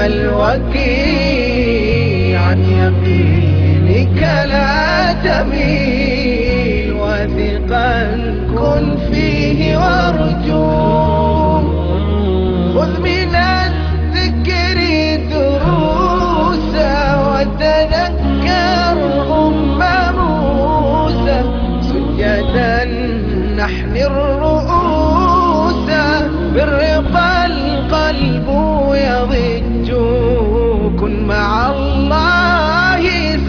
الوكيل عن يقينك لا تميل وثقا كن فيه وارجوه خذ من الذكر دروسا وتذكر أم موسى سجدا نحن الرؤوس بالرضا القلب يضج كن مع الله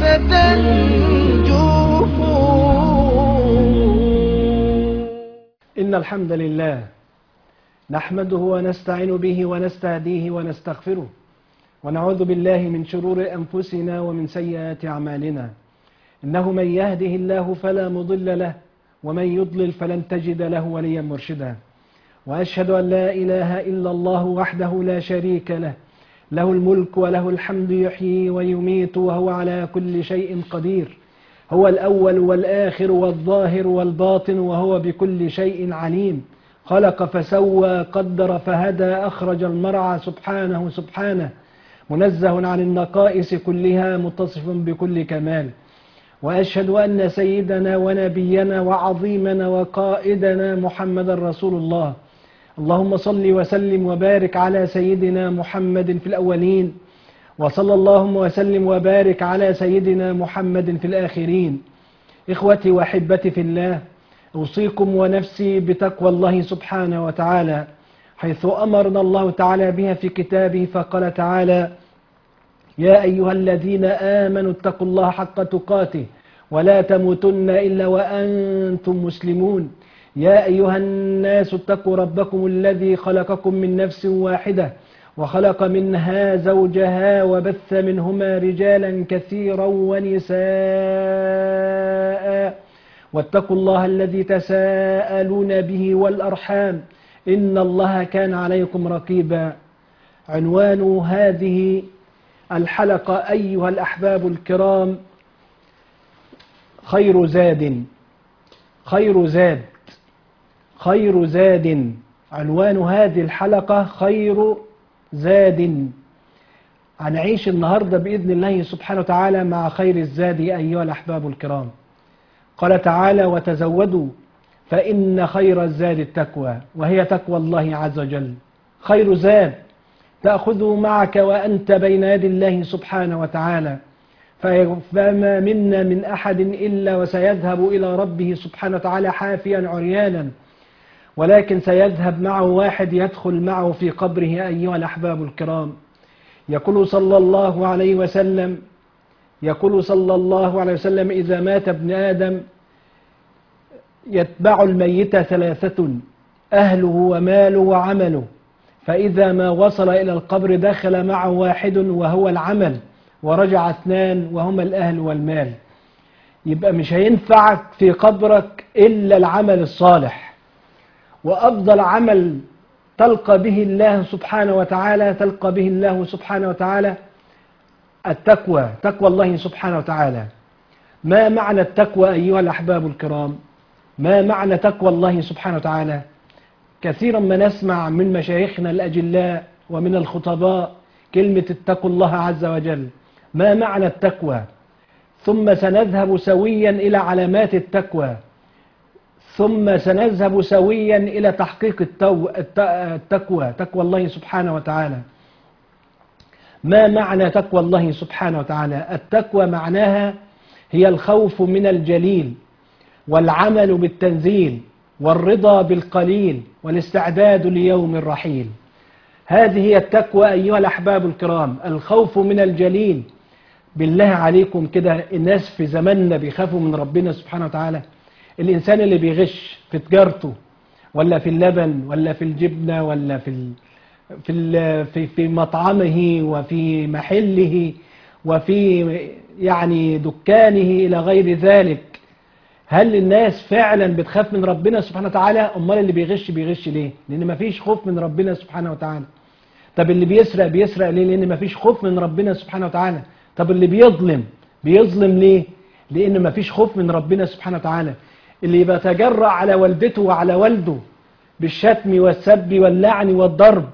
ستنجو إن الحمد لله نحمده ونستعين به ونستهديه ونستغفره ونعوذ بالله من شرور أنفسنا ومن سيئات أعمالنا إنه من يهده الله فلا مضل له ومن يضلل فلن تجد له وليا مرشدا وأشهد أن لا إله إلا الله وحده لا شريك له له الملك وله الحمد يحيي ويميت وهو على كل شيء قدير هو الأول والآخر والظاهر والباطن وهو بكل شيء عليم خلق فسوى قدر فهدى أخرج المرعى سبحانه سبحانه منزه عن النقائص كلها متصف بكل كمال وأشهد أن سيدنا ونبينا وعظيمنا وقائدنا محمد رسول الله اللهم صل وسلم وبارك على سيدنا محمد في الأولين وصلى اللهم وسلم وبارك على سيدنا محمد في الآخرين إخوتي وأحبتي في الله أوصيكم ونفسي بتقوى الله سبحانه وتعالى حيث أمرنا الله تعالى بها في كتابه فقال تعالى يا أيها الذين آمنوا اتقوا الله حق تقاته ولا تموتن إلا وأنتم مسلمون يا أيها الناس اتقوا ربكم الذي خلقكم من نفس واحدة وخلق منها زوجها وبث منهما رجالا كثيرا ونساء واتقوا الله الذي تساءلون به والأرحام إن الله كان عليكم رقيبا عنوان هذه الحلقة أيها الأحباب الكرام خير زاد خير زاد خير زاد عنوان هذه الحلقة خير زاد هنعيش النهاردة بإذن الله سبحانه وتعالى مع خير الزاد أيها الأحباب الكرام قال تعالى وتزودوا فإن خير الزاد التقوى وهي تقوى الله عز وجل خير زاد تأخذه معك وأنت بين يدي الله سبحانه وتعالى فما منا من أحد إلا وسيذهب إلى ربه سبحانه وتعالى حافيا عريانا ولكن سيذهب معه واحد يدخل معه في قبره أيها الأحباب الكرام يقول صلى الله عليه وسلم يقول صلى الله عليه وسلم إذا مات ابن آدم يتبع الميت ثلاثة أهله وماله وعمله فإذا ما وصل إلى القبر دخل معه واحد وهو العمل ورجع اثنان وهما الأهل والمال يبقى مش هينفعك في قبرك إلا العمل الصالح وأفضل عمل تلقى به الله سبحانه وتعالى تلقى به الله سبحانه وتعالى التقوى تقوى الله سبحانه وتعالى ما معنى التقوى أيها الأحباب الكرام ما معنى تقوى الله سبحانه وتعالى كثيرا ما نسمع من مشايخنا الأجلاء ومن الخطباء كلمة اتقوا الله عز وجل ما معنى التقوى ثم سنذهب سويا إلى علامات التقوى ثم سنذهب سويا إلى تحقيق التو... التقوى تقوى الله سبحانه وتعالى ما معنى تقوى الله سبحانه وتعالى التقوى معناها هي الخوف من الجليل والعمل بالتنزيل والرضا بالقليل والاستعداد ليوم الرحيل هذه هي التقوى أيها الأحباب الكرام الخوف من الجليل بالله عليكم كده الناس في زماننا بيخافوا من ربنا سبحانه وتعالى الإنسان اللي بيغش في تجارته ولا في اللبن ولا في الجبنة ولا في ال... في ال... في في مطعمه وفي محله وفي يعني دكانه إلى غير ذلك هل الناس فعلا بتخاف من ربنا سبحانه وتعالى امال اللي بيغش بيغش ليه لان مفيش خوف من ربنا سبحانه وتعالى طب اللي بيسرق بيسرق ليه لان مفيش خوف من ربنا سبحانه وتعالى طب اللي بيظلم بيظلم ليه لان مفيش خوف من ربنا سبحانه وتعالى اللي بيتجرأ على والدته وعلى والده بالشتم والسب واللعن والضرب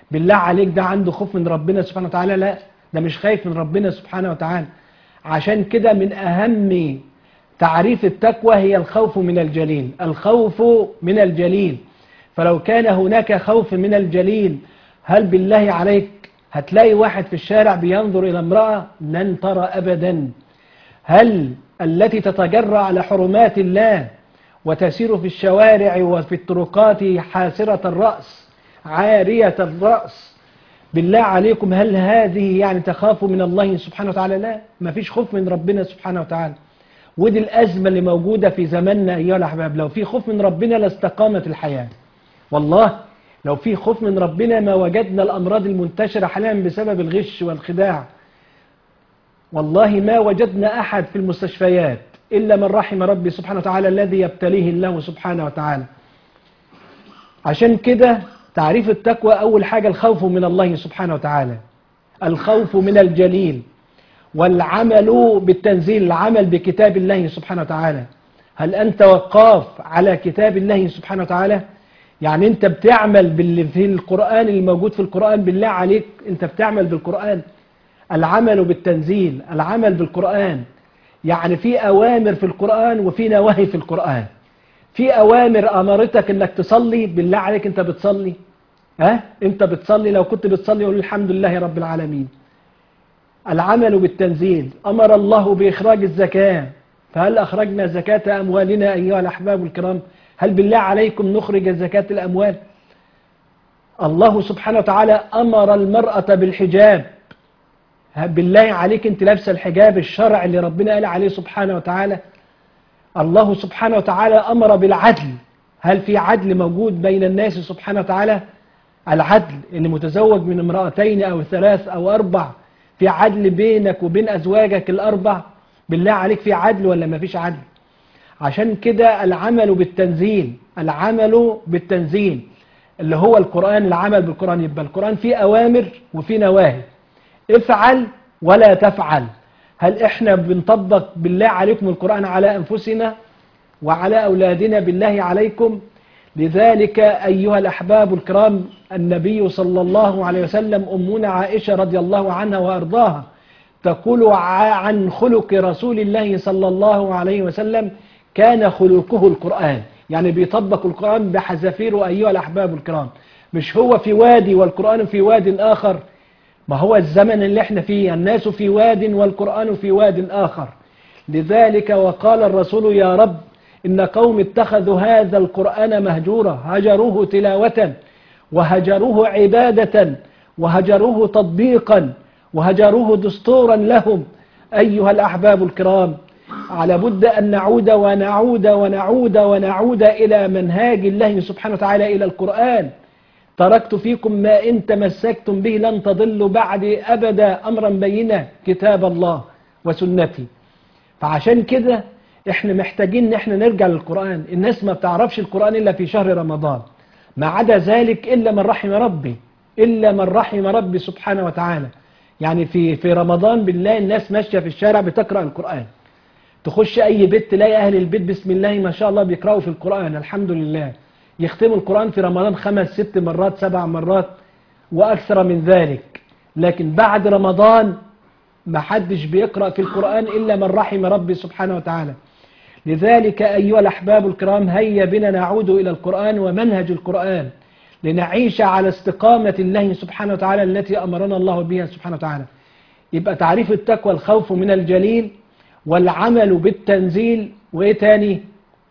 بالله عليك ده عنده خوف من ربنا سبحانه وتعالى لا ده مش خايف من ربنا سبحانه وتعالى عشان كده من أهم تعريف التقوى هي الخوف من الجليل الخوف من الجليل فلو كان هناك خوف من الجليل هل بالله عليك هتلاقي واحد في الشارع بينظر إلى امرأة لن ترى أبدا هل التي تتجرى على حرمات الله وتسير في الشوارع وفي الطرقات حاسرة الرأس عارية الرأس بالله عليكم هل هذه يعني تخاف من الله سبحانه وتعالى لا ما فيش خوف من ربنا سبحانه وتعالى ودي الأزمة اللي موجودة في زماننا أيها الأحباب لو في خوف من ربنا لاستقامت الحياة والله لو في خوف من ربنا ما وجدنا الأمراض المنتشرة حاليا بسبب الغش والخداع والله ما وجدنا أحد في المستشفيات إلا من رحم ربي سبحانه وتعالى الذي يبتليه الله سبحانه وتعالى عشان كده تعريف التقوى أول حاجة الخوف من الله سبحانه وتعالى الخوف من الجليل والعمل بالتنزيل العمل بكتاب الله سبحانه وتعالى هل أنت وقاف على كتاب الله سبحانه وتعالى يعني أنت بتعمل باللي في القرآن الموجود في القرآن بالله عليك أنت بتعمل بالقرآن العمل بالتنزيل العمل بالقرآن يعني في أوامر في القرآن وفي نواهي في القرآن في أوامر أمرتك أنك تصلي بالله عليك أنت بتصلي ها أنت بتصلي لو كنت بتصلي قول الحمد لله رب العالمين العمل بالتنزيل أمر الله بإخراج الزكاة فهل أخرجنا زكاة أموالنا أيها الأحباب الكرام هل بالله عليكم نخرج زكاة الأموال الله سبحانه وتعالى أمر المرأة بالحجاب بالله عليك انت لابسه الحجاب الشرع اللي ربنا قال عليه سبحانه وتعالى الله سبحانه وتعالى أمر بالعدل هل في عدل موجود بين الناس سبحانه وتعالى العدل اللي متزوج من امرأتين أو ثلاث أو أربع في عدل بينك وبين أزواجك الأربع بالله عليك في عدل ولا ما فيش عدل عشان كده العمل بالتنزيل العمل بالتنزيل اللي هو القرآن العمل بالقرآن يبقى القرآن فيه أوامر وفيه نواهي افعل ولا تفعل هل احنا بنطبق بالله عليكم القرآن على أنفسنا وعلى أولادنا بالله عليكم لذلك أيها الأحباب الكرام النبي صلى الله عليه وسلم أمنا عائشة رضي الله عنها وأرضاها تقول عن خلق رسول الله صلى الله عليه وسلم كان خلقه القرآن يعني بيطبق القرآن بحذافيره أيها الأحباب الكرام مش هو في وادي والقرآن في واد آخر ما هو الزمن اللي احنا فيه الناس في واد والقرآن في واد آخر لذلك وقال الرسول يا رب إن قوم اتخذوا هذا القرآن مهجورا هجروه تلاوة وهجروه عبادة وهجروه تطبيقا وهجروه دستورا لهم أيها الأحباب الكرام على بد أن نعود ونعود ونعود ونعود إلى منهاج الله سبحانه وتعالى إلى القرآن تركت فيكم ما إن تمسكتم به لن تضلوا بعد أبدا أمرا بينا كتاب الله وسنتي فعشان كده احنا محتاجين ان احنا نرجع للقرآن الناس ما بتعرفش القرآن إلا في شهر رمضان ما عدا ذلك إلا من رحم ربي إلا من رحم ربي سبحانه وتعالى يعني في في رمضان بالله الناس ماشية في الشارع بتقرأ القرآن تخش أي بيت تلاقي أهل البيت بسم الله ما شاء الله بيقرأوا في القرآن الحمد لله يختموا القرآن في رمضان خمس ست مرات سبع مرات وأكثر من ذلك لكن بعد رمضان ما حدش بيقرأ في القرآن إلا من رحم ربي سبحانه وتعالى لذلك أيها الأحباب الكرام هيا بنا نعود إلى القرآن ومنهج القرآن لنعيش على استقامة الله سبحانه وتعالى التي أمرنا الله بها سبحانه وتعالى يبقى تعريف التقوى الخوف من الجليل والعمل بالتنزيل وإيه تاني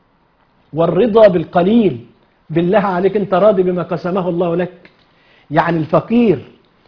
والرضا بالقليل بالله عليك انت راضي بما قسمه الله لك يعني الفقير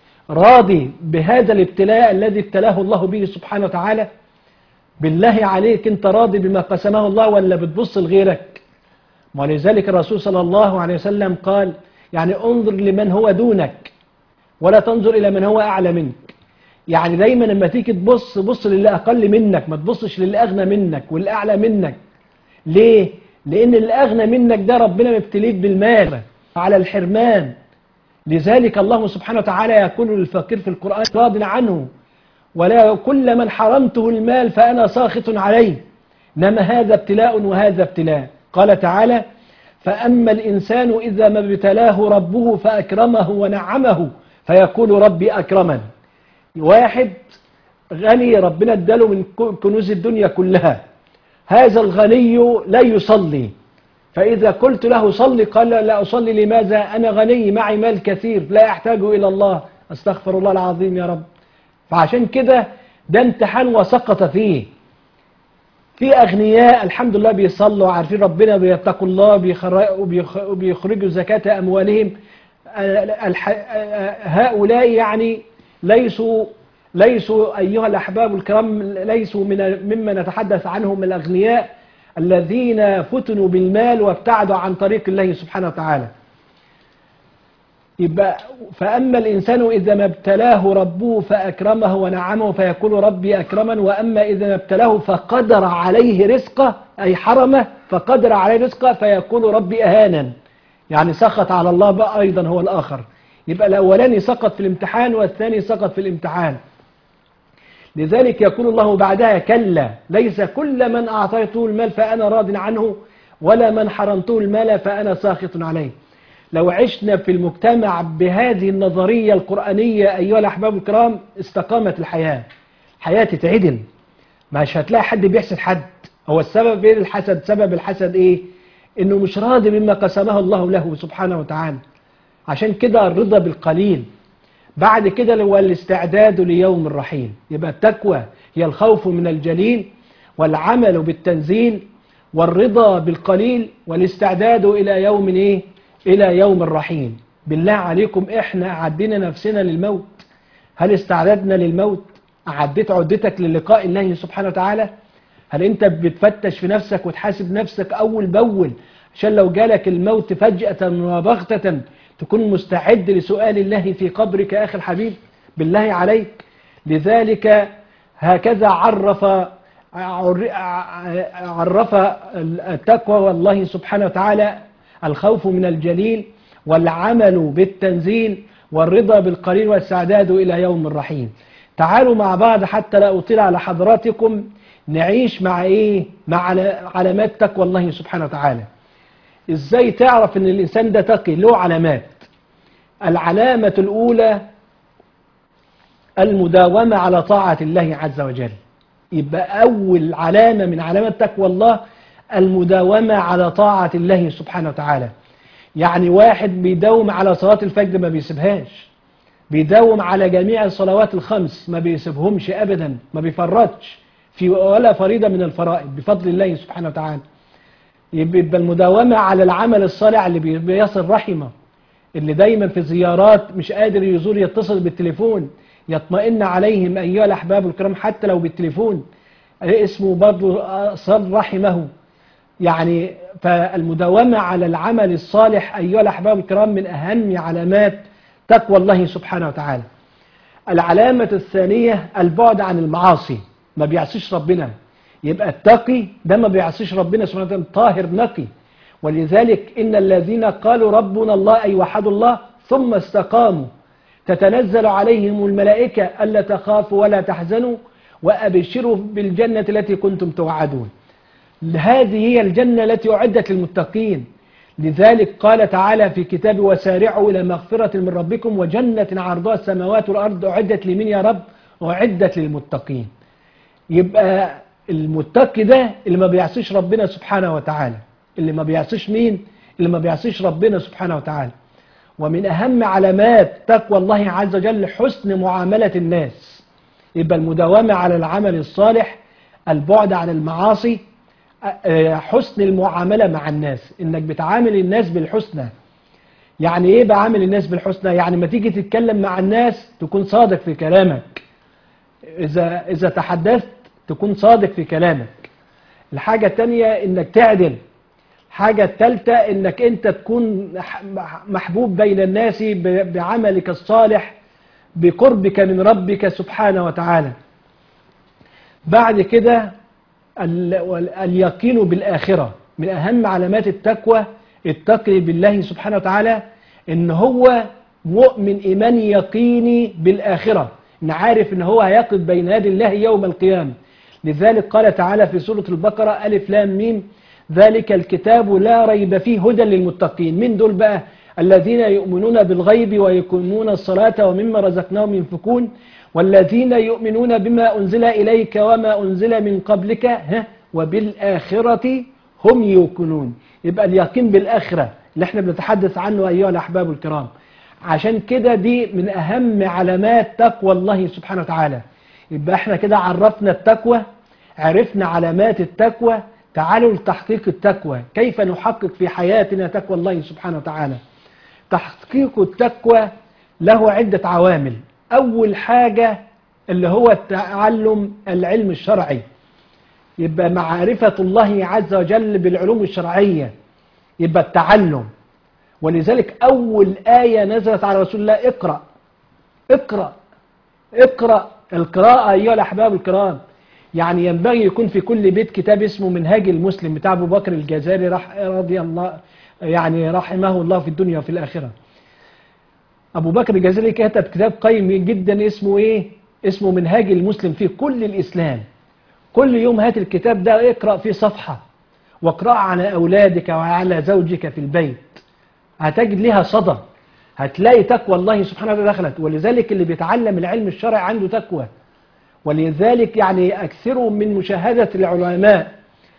راضي بهذا الابتلاء الذي ابتلاه الله به سبحانه وتعالى بالله عليك انت راضي بما قسمه الله ولا بتبص لغيرك ولذلك الرسول صلى الله عليه وسلم قال يعني انظر لمن هو دونك ولا تنظر إلى من هو أعلى منك يعني دايما لما تيجي تبص بص للي أقل منك ما تبصش للي أغنى منك واللي أعلى منك ليه؟ لأن اللي أغنى منك ده ربنا مبتليك بالمال على الحرمان لذلك الله سبحانه وتعالى يقول للفقير في القرآن راض عنه ولا كل من حرمته المال فأنا ساخط عليه إنما هذا ابتلاء وهذا ابتلاء قال تعالى فأما الإنسان إذا ما ابتلاه ربه فأكرمه ونعمه فيقول ربي أكرمن واحد غني ربنا اداله من كنوز الدنيا كلها هذا الغني لا يصلي فإذا قلت له صلي قال لا أصلي لماذا أنا غني معي مال كثير لا أحتاج إلى الله أستغفر الله العظيم يا رب فعشان كده ده امتحان وسقط فيه في أغنياء الحمد لله بيصلوا عارفين ربنا بيتقوا الله وبيخرجوا زكاة أموالهم هؤلاء يعني ليسوا ليسوا أيها الأحباب الكرام ليسوا من مما نتحدث عنهم الأغنياء الذين فتنوا بالمال وابتعدوا عن طريق الله سبحانه وتعالى يبقى فأما الإنسان إذا ما ابتلاه ربه فأكرمه ونعمه فيقول ربي أكرمن وأما إذا ما ابتلاه فقدر عليه رزقه أي حرمه فقدر عليه رزقه فيقول ربي أهانا يعني سخط على الله بقى أيضا هو الآخر يبقى الأولاني سقط في الامتحان والثاني سقط في الامتحان لذلك يقول الله بعدها كلا ليس كل من أعطيته المال فأنا راض عنه ولا من حرمته المال فأنا ساخط عليه لو عشنا في المجتمع بهذه النظرية القرآنية أيها الأحباب الكرام استقامت الحياة الحياة تتعدل مش هتلاقي حد بيحسد حد هو السبب ايه الحسد سبب الحسد ايه انه مش راضي مما قسمه الله له سبحانه وتعالى عشان كده الرضا بالقليل بعد كده هو الاستعداد ليوم الرحيل يبقى التقوى هي الخوف من الجليل والعمل بالتنزيل والرضا بالقليل والاستعداد إلى يوم إيه؟ إلى يوم الرحيل بالله عليكم إحنا عدينا نفسنا للموت هل استعددنا للموت أعديت عدتك للقاء الله سبحانه وتعالى هل أنت بتفتش في نفسك وتحاسب نفسك أول بأول عشان لو جالك الموت فجأة وبغتة تكون مستعد لسؤال الله في قبرك أخي الحبيب بالله عليك لذلك هكذا عرف عرف التقوى والله سبحانه وتعالى الخوف من الجليل والعمل بالتنزيل والرضا بالقليل والسعداد إلى يوم الرحيم تعالوا مع بعض حتى لا أطيل على حضراتكم نعيش مع إيه مع علامات تقوى الله سبحانه وتعالى إزاي تعرف أن الإنسان ده تقي له علامات العلامة الأولى المداومة على طاعة الله عز وجل يبقى أول علامة من علامات تقوى الله المداومة على طاعة الله سبحانه وتعالى يعني واحد بيداوم على صلاة الفجر ما بيسيبهاش بيداوم على جميع الصلوات الخمس ما بيسيبهمش أبدا ما بيفرطش في ولا فريضة من الفرائض بفضل الله سبحانه وتعالى يبقى المداومة على العمل الصالح اللي بيصل رحمه اللي دايما في زيارات مش قادر يزور يتصل بالتليفون يطمئن عليهم أيها الأحباب الكرام حتى لو بالتليفون اسمه برضو صل رحمه يعني فالمداومة على العمل الصالح أيها الأحباب الكرام من أهم علامات تقوى الله سبحانه وتعالى العلامة الثانية البعد عن المعاصي ما بيعصيش ربنا يبقى التقي ده ما بيعصيش ربنا سبحانه وتعالى طاهر نقي ولذلك إن الذين قالوا ربنا الله أي وحدوا الله ثم استقاموا تتنزل عليهم الملائكة ألا تخافوا ولا تحزنوا وأبشروا بالجنة التي كنتم توعدون هذه هي الجنة التي أعدت للمتقين لذلك قال تعالى في كتاب وسارعوا إلى مغفرة من ربكم وجنة عرضها السماوات والأرض أعدت لمن يا رب أعدت للمتقين يبقى المتقي ده اللي ما بيعصيش ربنا سبحانه وتعالى اللي ما بيعصيش مين اللي ما بيعصيش ربنا سبحانه وتعالى ومن أهم علامات تقوى الله عز وجل حسن معاملة الناس يبقى المداومة على العمل الصالح البعد عن المعاصي حسن المعاملة مع الناس انك بتعامل الناس بالحسنى يعني ايه بعامل الناس بالحسنى يعني ما تيجي تتكلم مع الناس تكون صادق في كلامك اذا, إذا تحدثت تكون صادق في كلامك الحاجة التانية انك تعدل حاجة التالتة انك انت تكون محبوب بين الناس بعملك الصالح بقربك من ربك سبحانه وتعالى بعد كده اليقين بالآخرة من أهم علامات التقوى التقي بالله سبحانه وتعالى إن هو مؤمن إيمان يقيني بالآخرة إن عارف إن هو هيقف بين يدي الله يوم القيامة لذلك قال تعالى في سورة البقرة ألف لام ميم ذلك الكتاب لا ريب فيه هدى للمتقين من دول بقى الذين يؤمنون بالغيب ويقيمون الصلاة ومما رزقناهم ينفقون والذين يؤمنون بما أنزل إليك وما أنزل من قبلك ها وبالآخرة هم يوقنون يبقى اليقين بالآخرة اللي احنا بنتحدث عنه أيها الأحباب الكرام عشان كده دي من أهم علامات تقوى الله سبحانه وتعالى يبقى احنا كده عرفنا التقوى عرفنا علامات التقوى تعالوا لتحقيق التقوى كيف نحقق في حياتنا تقوى الله سبحانه وتعالى تحقيق التقوى له عدة عوامل أول حاجة اللي هو تعلم العلم الشرعي يبقى معرفة الله عز وجل بالعلوم الشرعية يبقى التعلم ولذلك أول آية نزلت على رسول الله اقرأ اقرأ اقرأ القراءة أيها الأحباب الكرام يعني ينبغي يكون في كل بيت كتاب اسمه منهاج المسلم بتاع أبو بكر الجزائري رح رضي الله يعني رحمه الله في الدنيا وفي الآخرة أبو بكر الجزائري كتب كتاب قيم جدا اسمه إيه اسمه منهاج المسلم في كل الإسلام كل يوم هات الكتاب ده اقرأ فيه صفحة واقرأ على أولادك وعلى زوجك في البيت هتجد لها صدى هتلاقي تقوى الله سبحانه وتعالى دخلت ولذلك اللي بيتعلم العلم الشرعي عنده تقوى ولذلك يعني أكثروا من مشاهدة العلماء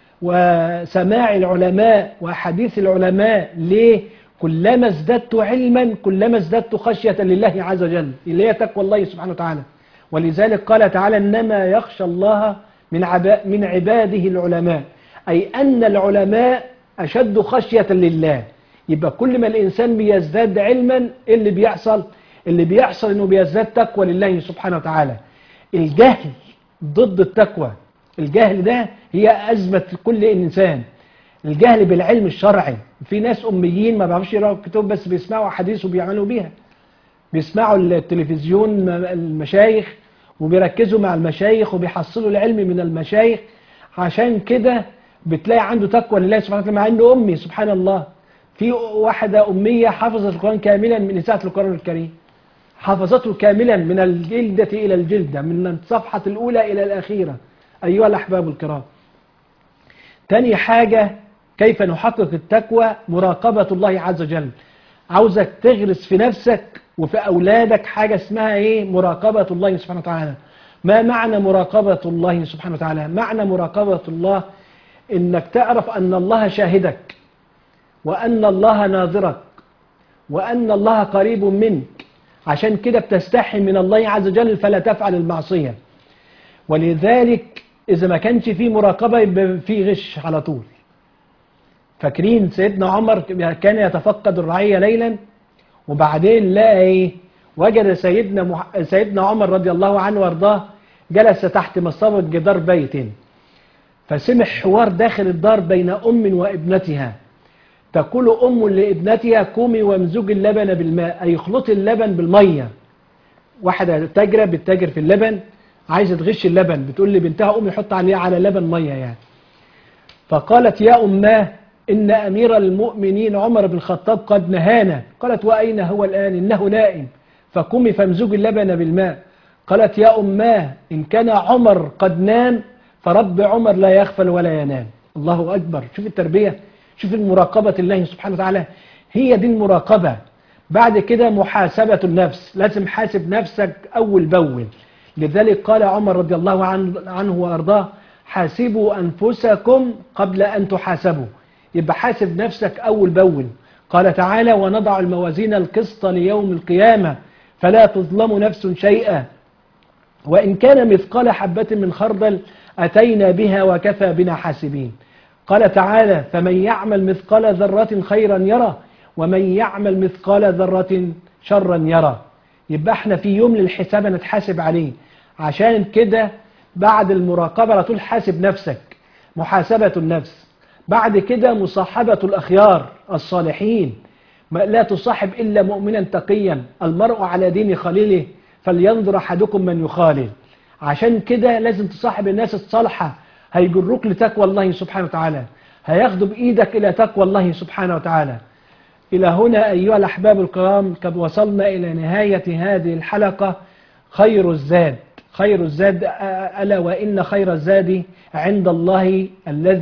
وسماع العلماء وحديث العلماء ليه كلما ازددت علما كلما ازددت خشية لله عز وجل اللي هي تقوى الله سبحانه وتعالى ولذلك قال تعالى إنما يخشى الله من, عبا من عباده العلماء أي أن العلماء أشد خشية لله يبقى كل ما الإنسان بيزداد علما إيه اللي بيحصل اللي بيحصل إنه بيزداد تقوى لله سبحانه وتعالى الجهل ضد التقوى الجهل ده هي أزمة كل إنسان الجهل بالعلم الشرعي في ناس أميين ما بيعرفوش يقراوا الكتب بس بيسمعوا أحاديث وبيعملوا بيها بيسمعوا التلفزيون المشايخ وبيركزوا مع المشايخ وبيحصلوا العلم من المشايخ عشان كده بتلاقي عنده تقوى لله سبحانه وتعالى مع انه امي سبحان الله في واحدة أمية حفظت القرآن كاملا من إساءة القرآن الكريم حفظته كاملا من الجلدة إلى الجلدة من الصفحة الأولى إلى الأخيرة أيها الأحباب الكرام تاني حاجة كيف نحقق التقوى مراقبة الله عز وجل عاوزك تغرس في نفسك وفي أولادك حاجة اسمها إيه مراقبة الله سبحانه وتعالى ما معنى مراقبة الله سبحانه وتعالى معنى مراقبة الله إنك تعرف أن الله شاهدك وأن الله ناظرك وأن الله قريب منك عشان كده بتستحي من الله عز وجل فلا تفعل المعصية ولذلك إذا ما كانش فيه مراقبة يبقى فيه غش على طول فاكرين سيدنا عمر كان يتفقد الرعية ليلا وبعدين لقى ايه وجد سيدنا مح... سيدنا عمر رضي الله عنه وارضاه جلس تحت مصابة جدار بيت فسمع حوار داخل الدار بين أم وابنتها تقول أم لابنتها قومي وامزج اللبن بالماء أي اخلطي اللبن بالمية واحدة تاجرة بتتاجر في اللبن عايزة تغش اللبن بتقول لبنتها قومي حط عليه على لبن مية يعني فقالت يا أماه إن أمير المؤمنين عمر بن الخطاب قد نهانا قالت وأين هو الآن إنه نائم فقومي فامزج اللبن بالماء قالت يا أماه إن كان عمر قد نام فرب عمر لا يغفل ولا ينام الله أكبر شوف التربية شوف المراقبة الله سبحانه وتعالى هي دي المراقبة بعد كده محاسبة النفس لازم حاسب نفسك أول بول لذلك قال عمر رضي الله عنه وأرضاه حاسبوا أنفسكم قبل أن تحاسبوا يبقى حاسب نفسك أول بول قال تعالى ونضع الموازين القسط ليوم القيامة فلا تظلم نفس شيئا وإن كان مثقال حبة من خردل أتينا بها وكفى بنا حاسبين قال تعالى فمن يعمل مثقال ذرة خيرا يرى ومن يعمل مثقال ذرة شرا يرى يبقى احنا في يوم للحساب نتحاسب عليه عشان كده بعد المراقبة على طول حاسب نفسك محاسبة النفس بعد كده مصاحبة الأخيار الصالحين لا تصاحب إلا مؤمنا تقيا المرء على دين خليله فلينظر أحدكم من يخالل عشان كده لازم تصاحب الناس الصالحة هيجروك لتقوى الله سبحانه وتعالى هياخدوا بإيدك إلى تقوى الله سبحانه وتعالى إلى هنا أيها الأحباب الكرام قد وصلنا إلى نهاية هذه الحلقة خير الزاد خير الزاد ألا وإن خير الزاد عند الله الذي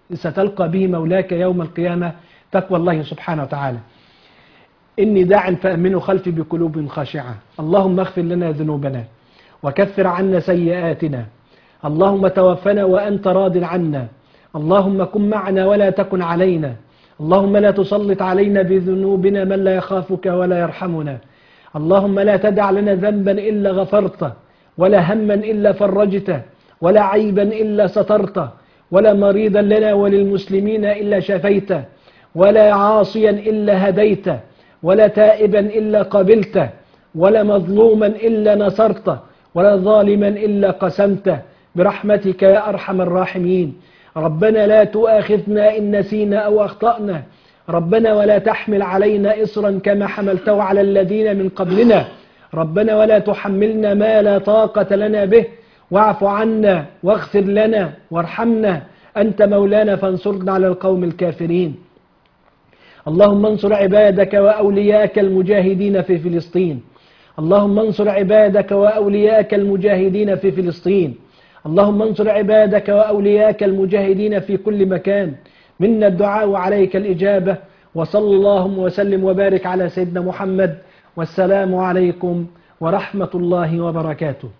ستلقى به مولاك يوم القيامة تقوى الله سبحانه وتعالى إني داع فأمنوا خلفي بقلوب خاشعة اللهم اغفر لنا ذنوبنا وكفر عنا سيئاتنا اللهم توفنا وأنت راض عنا اللهم كن معنا ولا تكن علينا اللهم لا تسلط علينا بذنوبنا من لا يخافك ولا يرحمنا اللهم لا تدع لنا ذنبا إلا غفرته ولا هما إلا فرجته ولا عيبا إلا سترته ولا مريضا لنا وللمسلمين إلا شفيته ولا عاصيا إلا هديته ولا تائبا إلا قبلته ولا مظلوما إلا نصرته ولا ظالما إلا قسمته برحمتك يا أرحم الراحمين ربنا لا تؤاخذنا إن نسينا أو أخطأنا ربنا ولا تحمل علينا إصرا كما حملته على الذين من قبلنا ربنا ولا تحملنا ما لا طاقة لنا به واعف عنا واغفر لنا وارحمنا أنت مولانا فانصرنا على القوم الكافرين اللهم انصر عبادك وأولياءك المجاهدين في فلسطين اللهم انصر عبادك وأولياءك المجاهدين في فلسطين اللهم انصر عبادك وأولياءك المجاهدين في كل مكان منا الدعاء عليك الإجابة وصلى اللهم وسلم وبارك على سيدنا محمد والسلام عليكم ورحمة الله وبركاته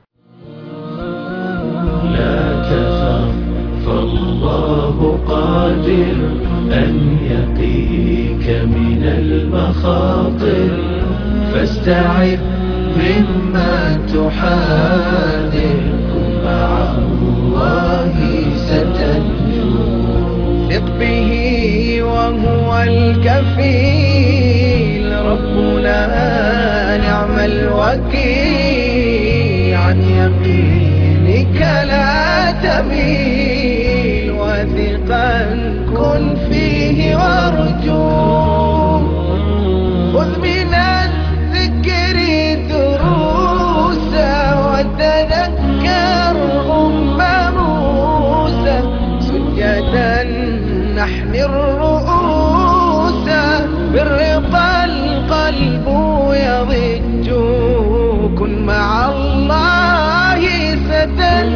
لا تخف فالله قادر أن يقيك من المخاطر فاستعذ مما تحاذر كن مع الله ستنجو ثق به وهو الكفيل ربنا نعم الوكيل عن يمينك لا تميل وثقا كن في